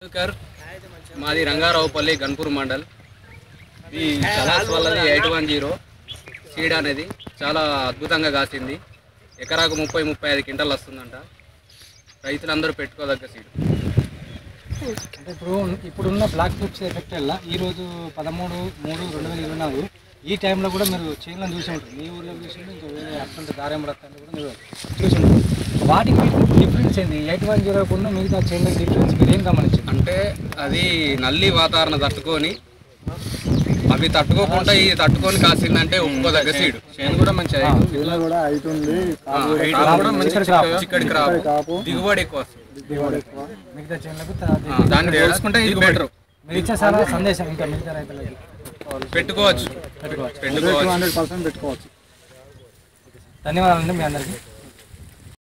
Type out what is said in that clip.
శంకర్ మాది రంగారావుపల్లి గన్పూర్ మండల్ ఈ కలాస్ వల్లది ఎయిట్ వన్ జీరో సీడ్ అనేది చాలా అద్భుతంగా కాసింది ఎకరాకు ముప్పై ముప్పై ఐదు క్వింటల్ వస్తుందంట రైతులందరూ పెట్టుకోదగ్గ సీడ్ అంటే ఇప్పుడు ఇప్పుడున్న బ్లాక్ ట్రిప్స్ ఎఫెక్ట్ వల్ల ఈ రోజు పదమూడు మూడు రెండు వేల ఇరవై నాలుగు ఈ టైంలో కూడా మీరు చేనులను చూసి ఉంటారు మీ ఊర్లో చూసి ఉంటారు, ఇంకా వేరే అటువంటి దారేం రక్తాన్ని కూడా మీరు చూసి ఉంటారు వాటికి వీటికి డిఫరెన్స్ ఏంది ఎయిట్ వన్ జీరో ఉన్న మిగతా చేనుల డిఫరెన్స్ మీరు ఏం గమనించారు అంటే అది నల్లి వాతావరణం తట్టుకొని అవి తట్టుకోకుండా ఇది తట్టుకొని కాసిందంటే ఒప్పుకోదగ్గ సీడ్ చేను కూడా మంచిగా చేనులో కూడా హైట్ ఉంది కాపు కూడా హైట్ కూడా మంచి చిక్కడి క్రాప్. చిక్కడి క్రాప్ కాపు దిగుబడి ఎక్కువ వస్తుంది దిగుబడి ఎక్కువ మిగతా చేనులకు ఆ, దాన్ని పోల్చుకుంటే ఇది బెటర్ మీరు ఇచ్చే సలహా సందేశం ఇంకా మిగతా రైతులకి పెట్టుకోవచ్చు పెట్టుకోవచ్చు పెట్టుకోవచ్చు హండ్రెడ్ పర్సెంట్ పెట్టుకోవచ్చు ధన్యవాదాలండి మీ అందరికీ